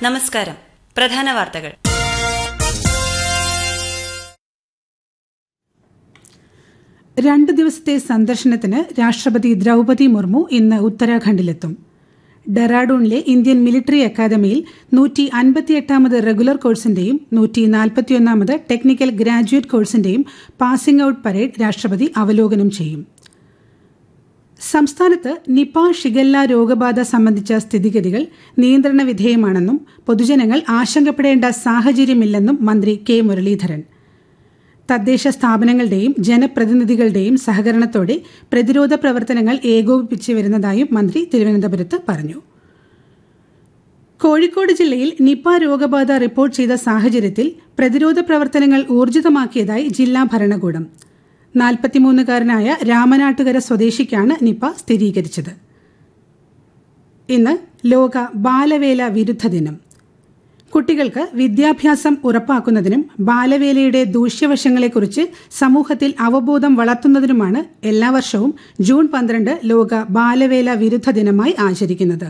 നമസ്കാരം പ്രധാന വാർത്തകൾ രണ്ട് ദിവസത്തെ സന്ദർശനത്തിന് രാഷ്ട്രപതി ദ്രൗപതി മുർമു ഇന്ന് ഉത്തരാഖണ്ഡിലെത്തും ഡെറാഡൂണിലെ ഇന്ത്യൻ മിലിറ്ററി അക്കാദമിയിൽ നൂറ്റി അൻപത്തിയെട്ടാമത് റെഗുലർ കോഴ്സിന്റെയും നൂറ്റി നാൽപ്പത്തിയൊന്നാമത് ടെക്നിക്കൽ ഗ്രാജുവേറ്റ് കോഴ്സിന്റെയും പാസിംഗ് ഔട്ട് പരേഡ് രാഷ്ട്രപതി അവലോകനം ചെയ്യും സംസ്ഥാനത്ത് നിപ ഷിഗല്ല രോഗബാധ സംബന്ധിച്ച സ്ഥിതിഗതികൾ നിയന്ത്രണ വിധേയമാണെന്നും പൊതുജനങ്ങൾ ആശങ്കപ്പെടേണ്ട സാഹചര്യമില്ലെന്നും മന്ത്രി കെ മുരളീധരൻ തദ്ദേശ സ്ഥാപനങ്ങളുടെയും ജനപ്രതിനിധികളുടെയും സഹകരണത്തോടെ പ്രതിരോധ പ്രവർത്തനങ്ങൾ ഏകോപിപ്പിച്ചു വരുന്നതായും മന്ത്രി തിരുവനന്തപുരത്ത് പറഞ്ഞു കോഴിക്കോട് ജില്ലയിൽ നിപ രോഗബാധ റിപ്പോർട്ട് ചെയ്ത സാഹചര്യത്തിൽ പ്രതിരോധ പ്രവർത്തനങ്ങൾ ഊർജിതമാക്കിയതായി ജില്ലാ ഭരണകൂടം നാൽപ്പത്തിമൂന്നുകാരനായ രാമനാട്ടുകര സ്വദേശിക്കാണ് നിപ സ്ഥിരീകരിച്ചത് ഇന്ന് ലോക ബാലവേല വിരുദ്ധ ദിനം കുട്ടികൾക്ക് വിദ്യാഭ്യാസം ഉറപ്പാക്കുന്നതിനും ബാലവേലയുടെ ദൂഷ്യവശങ്ങളെക്കുറിച്ച് സമൂഹത്തിൽ അവബോധം വളർത്തുന്നതിനുമാണ് എല്ലാ വർഷവും ജൂൺ പന്ത്രണ്ട് ലോക ബാലവേല വിരുദ്ധ ദിനമായി ആചരിക്കുന്നത്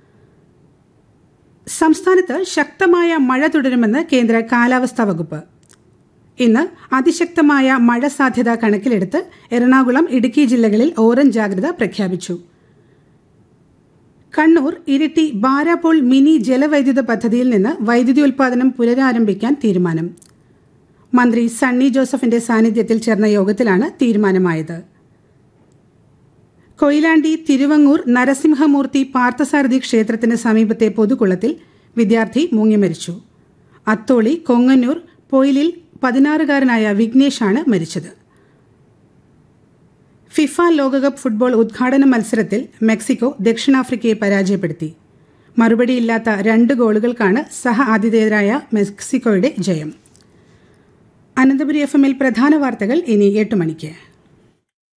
സംസ്ഥാനത്ത് ശക്തമായ മഴ തുടരുമെന്ന് കേന്ദ്ര കാലാവസ്ഥാ വകുപ്പ് ഇന്ന് അതിശക്തമായ മഴ സാധ്യത കണക്കിലെടുത്ത് എറണാകുളം ഇടുക്കി ജില്ലകളിൽ ഓറഞ്ച് ജാഗ്രത പ്രഖ്യാപിച്ചു കണ്ണൂർ ഇരിട്ടി ബാരാപോൾ മിനി ജലവൈദ്യുത പദ്ധതിയിൽ നിന്ന് വൈദ്യുതി ഉൽപാദനം പുനരാരംഭിക്കാൻ തീരുമാനം മന്ത്രി സണ്ണി ജോസഫിന്റെ സാന്നിധ്യത്തിൽ ചേർന്ന യോഗത്തിലാണ് തീരുമാനമായത് കൊയിലാണ്ടി തിരുവങ്ങൂർ നരസിംഹമൂർത്തി പാർത്ഥസാരഥി ക്ഷേത്രത്തിന് സമീപത്തെ പൊതുകുളത്തിൽ വിദ്യാർത്ഥി മുങ്ങിമരിച്ചു അത്തോളി കൊങ്ങന്നൂർ പൊയിലിൽ പതിനാറുകാരനായ വിഘ്നേഷാണ് മരിച്ചത് ഫിഫ ലോകകപ്പ് ഫുട്ബോൾ ഉദ്ഘാടന മത്സരത്തിൽ മെക്സിക്കോ ദക്ഷിണാഫ്രിക്കയെ പരാജയപ്പെടുത്തി മറുപടിയില്ലാത്ത രണ്ട് ഗോളുകൾക്കാണ് സഹ ആതിഥേയരായ മെക്സിക്കോയുടെ ജയം അനന്തപുരി എഫ് എമ്മിൽ പ്രധാന വാർത്തകൾ ഇനി എട്ട് മണിക്ക്